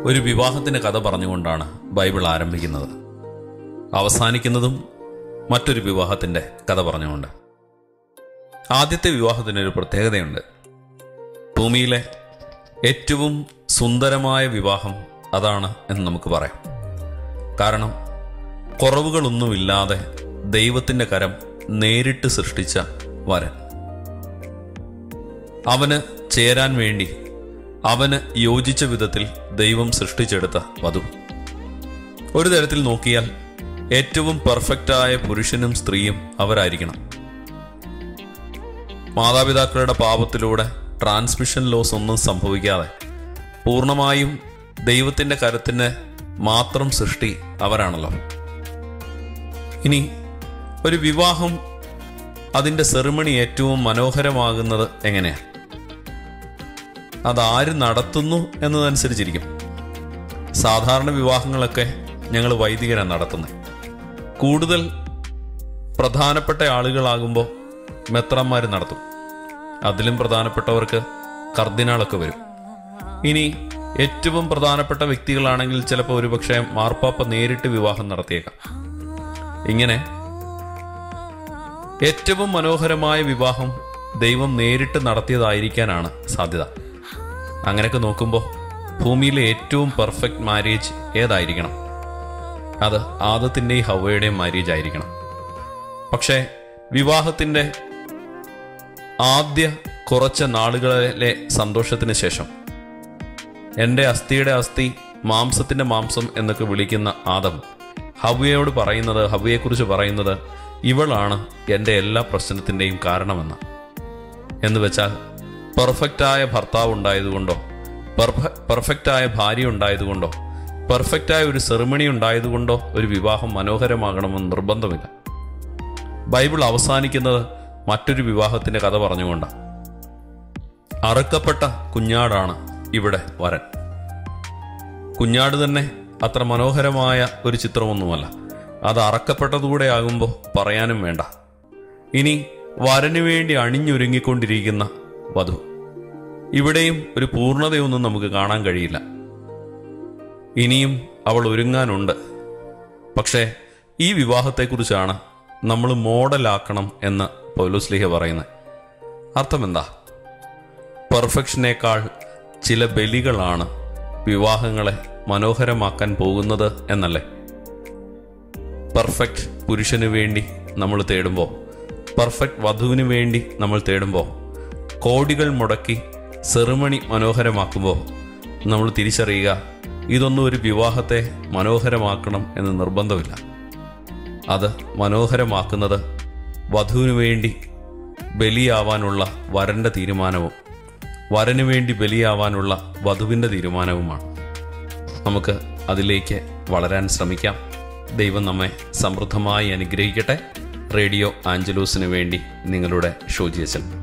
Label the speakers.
Speaker 1: ഒരു വിവാഹത്തിൻ്റെ കഥ പറഞ്ഞുകൊണ്ടാണ് ബൈബിൾ ആരംഭിക്കുന്നത് അവസാനിക്കുന്നതും മറ്റൊരു വിവാഹത്തിൻ്റെ കഥ പറഞ്ഞുകൊണ്ട് ആദ്യത്തെ വിവാഹത്തിനൊരു പ്രത്യേകതയുണ്ട് ഭൂമിയിലെ ഏറ്റവും സുന്ദരമായ വിവാഹം അതാണ് എന്ന് നമുക്ക് പറയാം കാരണം കുറവുകളൊന്നുമില്ലാതെ ദൈവത്തിൻ്റെ കരം നേരിട്ട് സൃഷ്ടിച്ച വരൻ അവന് ചേരാൻ വേണ്ടി അവന് യോജിച്ച വിധത്തിൽ ദൈവം സൃഷ്ടിച്ചെടുത്ത വധു ഒരു തരത്തിൽ നോക്കിയാൽ ഏറ്റവും പെർഫെക്റ്റായ പുരുഷനും സ്ത്രീയും അവരായിരിക്കണം മാതാപിതാക്കളുടെ പാപത്തിലൂടെ ട്രാൻസ്മിഷൻ ലോസ് ഒന്നും സംഭവിക്കാതെ പൂർണ്ണമായും ദൈവത്തിൻ്റെ കരത്തിന് മാത്രം സൃഷ്ടി അവരാണല്ലോ ഇനി ഒരു വിവാഹം അതിൻ്റെ സെറിമണി ഏറ്റവും മനോഹരമാകുന്നത് എങ്ങനെയാണ് അതാര് നടത്തുന്നു എന്നതനുസരിച്ചിരിക്കും സാധാരണ വിവാഹങ്ങളൊക്കെ ഞങ്ങൾ വൈദികരാണ് നടത്തുന്നത് കൂടുതൽ പ്രധാനപ്പെട്ട ആളുകളാകുമ്പോൾ മെത്രന്മാർ നടത്തും അതിലും പ്രധാനപ്പെട്ടവർക്ക് കർദിനാളൊക്കെ വരും ഇനി ഏറ്റവും പ്രധാനപ്പെട്ട വ്യക്തികളാണെങ്കിൽ ചിലപ്പോൾ ഒരുപക്ഷെ മാർപ്പാപ്പ നേരിട്ട് വിവാഹം നടത്തിയേക്കാം ഇങ്ങനെ ഏറ്റവും മനോഹരമായ വിവാഹം ദൈവം നേരിട്ട് നടത്തിയതായിരിക്കാനാണ് സാധ്യത അങ്ങനെയൊക്കെ നോക്കുമ്പോൾ ഭൂമിയിലെ ഏറ്റവും പെർഫെക്റ്റ് മാരേജ് ഏതായിരിക്കണം അത് ആദത്തിൻ്റെയും ഹവയുടെയും മാരേജ് ആയിരിക്കണം പക്ഷേ വിവാഹത്തിൻ്റെ ആദ്യ കുറച്ച് നാളുകളിലെ സന്തോഷത്തിന് ശേഷം എൻ്റെ അസ്ഥിയുടെ അസ്ഥി മാംസത്തിൻ്റെ മാംസം എന്നൊക്കെ വിളിക്കുന്ന ആദം ഹവ്യയോട് പറയുന്നത് ഹവ്യയെക്കുറിച്ച് പറയുന്നത് ഇവളാണ് എൻ്റെ എല്ലാ പ്രശ്നത്തിൻ്റെയും കാരണമെന്ന് എന്ന് വെച്ചാൽ പെർഫെക്റ്റായ ഭർത്താവ് ഉണ്ടായതുകൊണ്ടോ പെർഫ- പെർഫെക്റ്റായ ഭാര്യ ഉണ്ടായതുകൊണ്ടോ പെർഫെക്റ്റായ ഒരു സെറിമണി ഉണ്ടായതുകൊണ്ടോ ഒരു വിവാഹം മനോഹരമാകണമെന്ന് നിർബന്ധമില്ല ബൈബിൾ അവസാനിക്കുന്നത് മറ്റൊരു വിവാഹത്തിന്റെ കഥ പറഞ്ഞുകൊണ്ടാണ് അറുക്കപ്പെട്ട കുഞ്ഞാടാണ് ഇവിടെ വരൻ കുഞ്ഞാട് തന്നെ അത്ര മനോഹരമായ ഒരു ചിത്രമൊന്നുമല്ല അത് അറക്കപ്പെട്ടതുകൂടെ ആകുമ്പോൾ പറയാനും വേണ്ട ഇനി വരന് വേണ്ടി അണിഞ്ഞൊരുങ്ങിക്കൊണ്ടിരിക്കുന്ന വധു ഇവിടെയും ഒരു പൂർണ്ണതയൊന്നും നമുക്ക് കാണാൻ കഴിയില്ല ഇനിയും അവൾ ഒരുങ്ങാനുണ്ട് പക്ഷേ ഈ വിവാഹത്തെക്കുറിച്ചാണ് നമ്മൾ മോഡലാക്കണം എന്ന് പൗലോസ്ലിഹ പറയുന്നത് അർത്ഥം എന്താ പെർഫെക്ഷനേക്കാൾ ചില ബലികളാണ് വിവാഹങ്ങളെ മനോഹരമാക്കാൻ പോകുന്നത് എന്നല്ലേ പെർഫെക്റ്റ് പുരുഷന് വേണ്ടി നമ്മൾ തേടുമ്പോൾ പെർഫെക്റ്റ് വധുവിന് വേണ്ടി നമ്മൾ തേടുമ്പോൾ കോടികൾ മുടക്കി സെറിമണി മനോഹരമാക്കുമ്പോൾ നമ്മൾ തിരിച്ചറിയുക ഇതൊന്നും ഒരു വിവാഹത്തെ മനോഹരമാക്കണം എന്ന് നിർബന്ധമില്ല അത് മനോഹരമാക്കുന്നത് വധുവിന് വേണ്ടി ബലിയാവാനുള്ള വരൻ്റെ തീരുമാനവും വരന് വേണ്ടി ബലിയാവാനുള്ള വധുവിൻ്റെ തീരുമാനവുമാണ് നമുക്ക് അതിലേക്ക് വളരാൻ ശ്രമിക്കാം ദൈവം നമ്മെ സമൃദ്ധമായി അനുഗ്രഹിക്കട്ടെ റേഡിയോ ആഞ്ചലൂസിന് വേണ്ടി നിങ്ങളുടെ ഷോജിയച്ചൻ